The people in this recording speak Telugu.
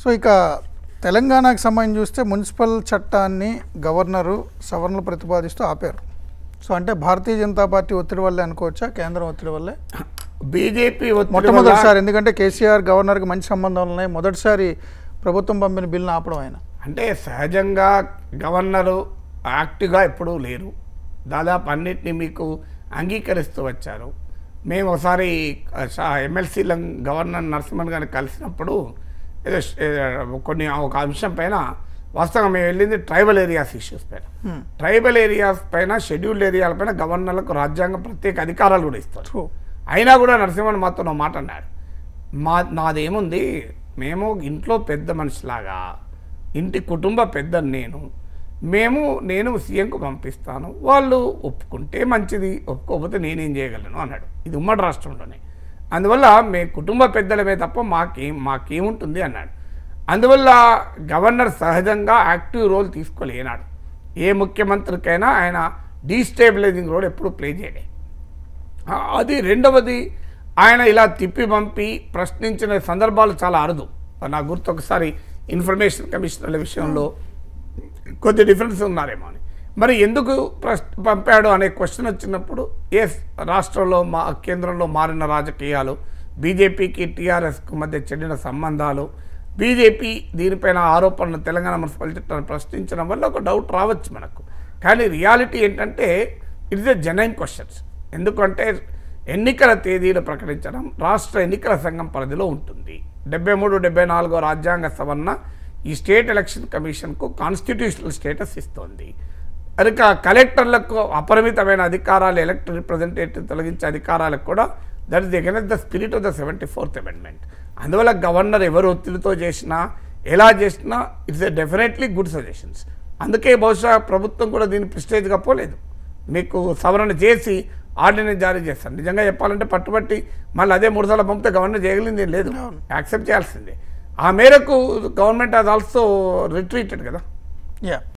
సో ఇక తెలంగాణకు సంబంధించి చూస్తే మున్సిపల్ చట్టాన్ని గవర్నరు సవరణలు ప్రతిపాదిస్తూ ఆపారు సో అంటే భారతీయ జనతా పార్టీ ఒత్తిడి వల్లే అనుకోవచ్చా కేంద్రం ఒత్తిడి వల్లే బీజేపీ ఒత్తిడి వల్ల మొట్టమొదటిసారి ఎందుకంటే కేసీఆర్ గవర్నర్కి మంచి సంబంధాలు ఉన్నాయి మొదటిసారి ప్రభుత్వం పంపిన బిల్లును ఆపడం ఆయన అంటే సహజంగా గవర్నరు యాక్టివ్గా ఎప్పుడూ లేరు దాదాపు అన్నిటినీ మీకు అంగీకరిస్తూ వచ్చారు మేము ఒకసారి ఎమ్మెల్సీల గవర్నర్ నరసింహన్ గారిని కలిసినప్పుడు ఏదో ష్- ఏ- కొన్ని ఒక అంశం పైన వాస్తవంగా మేము వెళ్ళింది ట్రైబల్ ఏరియాస్ ఇష్యూస్ పైన ట్రైబల్ ఏరియాస్ పైన షెడ్యూల్డ్ ఏరియాల పైన గవర్నర్లకు రాజ్యాంగం ప్రత్యేక అధికారాలు కూడా ఇస్తారు True. అయినా కూడా నరసింహన్ మాతో ఒక మాట అన్నాడు మా నాదేముంది మేము ఇంట్లో పెద్ద మనిషిలాగా ఇంటి కుటుంబ పెద్ద నేను మేము నేను సీఎంకు పంపిస్తాను వాళ్ళు ఒప్పుకుంటే మంచిది ఒప్పుకోకపోతే నేనేం చేయగలను అన్నాడు ఇది ఉమ్మడి రాష్ట్రంలోనే అందువల్ల మే కుటుంబ పెద్దలమే తప్ప మాకేం మాకేముంటుంది అన్నాడు అందువల్ల గవర్నర్ సహజంగా యాక్టివ్ రోల్ తీసుకోలేనాడు ఏ ముఖ్యమంత్రికైనా ఆయన డీస్టేబిలైజింగ్ రోల్ ఎప్పుడు ప్లే చేయలే ఆ, అది రెండవది ఆయన ఇలా తిప్పి పంపి ప్రశ్నించిన సందర్భాలు చాలా అరుదు నా గుర్తు ఒకసారి ఇన్ఫర్మేషన్ కమిషనర్ల విషయంలో కొద్ది డిఫరెన్స్ ఉన్నారేమో అని మరి ఎందుకు ప్రశ్న పంపాడు అనే క్వశ్చన్ వచ్చినప్పుడు ఎస్ రాష్ట్రంలో మా కేంద్రంలో మారిన రాజకీయాలు బీజేపీకి టీఆర్ఎస్కు మధ్య చెడిన సంబంధాలు బీజేపీ దీనిపైన ఆరోపణలు తెలంగాణ మున్సిపల్ చట్టాన్ని ప్రశ్నించడం వల్ల ఒక డౌట్ రావచ్చు మనకు కానీ రియాలిటీ ఏంటంటే ఇట్స్ ఎ జెన్యున్ క్వశ్చన్స్ ఎందుకంటే ఎన్నికల తేదీలు ప్రకటించడం రాష్ట్ర ఎన్నికల సంఘం పరిధిలో ఉంటుంది డెబ్బై మూడు డెబ్బై నాలుగో రాజ్యాంగ సవరణ ఈ స్టేట్ ఎలక్షన్ కమిషన్కు కాన్స్టిట్యూషనల్ స్టేటస్ ఇస్తోంది కనుక కలెక్టర్లకు అపరిమితమైన అధికారాలు ఎలక్ట్ రిప్రజెంటేటివ్ తొలగించే అధికారాలకు కూడా that is against the spirit of the seventy fourth amendment అందువల్ల గవర్నర్ ఎవరు ఒత్తిడితో చేసినా ఎలా చేసినా it's a definitely good suggestions అందుకే బహుశా ప్రభుత్వం కూడా దీన్ని ప్రిస్టేజ్గా పోలేదు మీకు సవరణ చేసి ఆర్డినెన్స్ జారీ చేస్తారు నిజంగా చెప్పాలంటే పట్టుబట్టి మళ్ళీ అదే మూడు సార్లు పంపితే గవర్నర్ చేయగలిగింది ఏం లేదు యాక్సెప్ట్ చేయాల్సిందే ఆ మేరకు గవర్నమెంట్ అది ఆల్సో రిట్రీటెడ్ కదా యా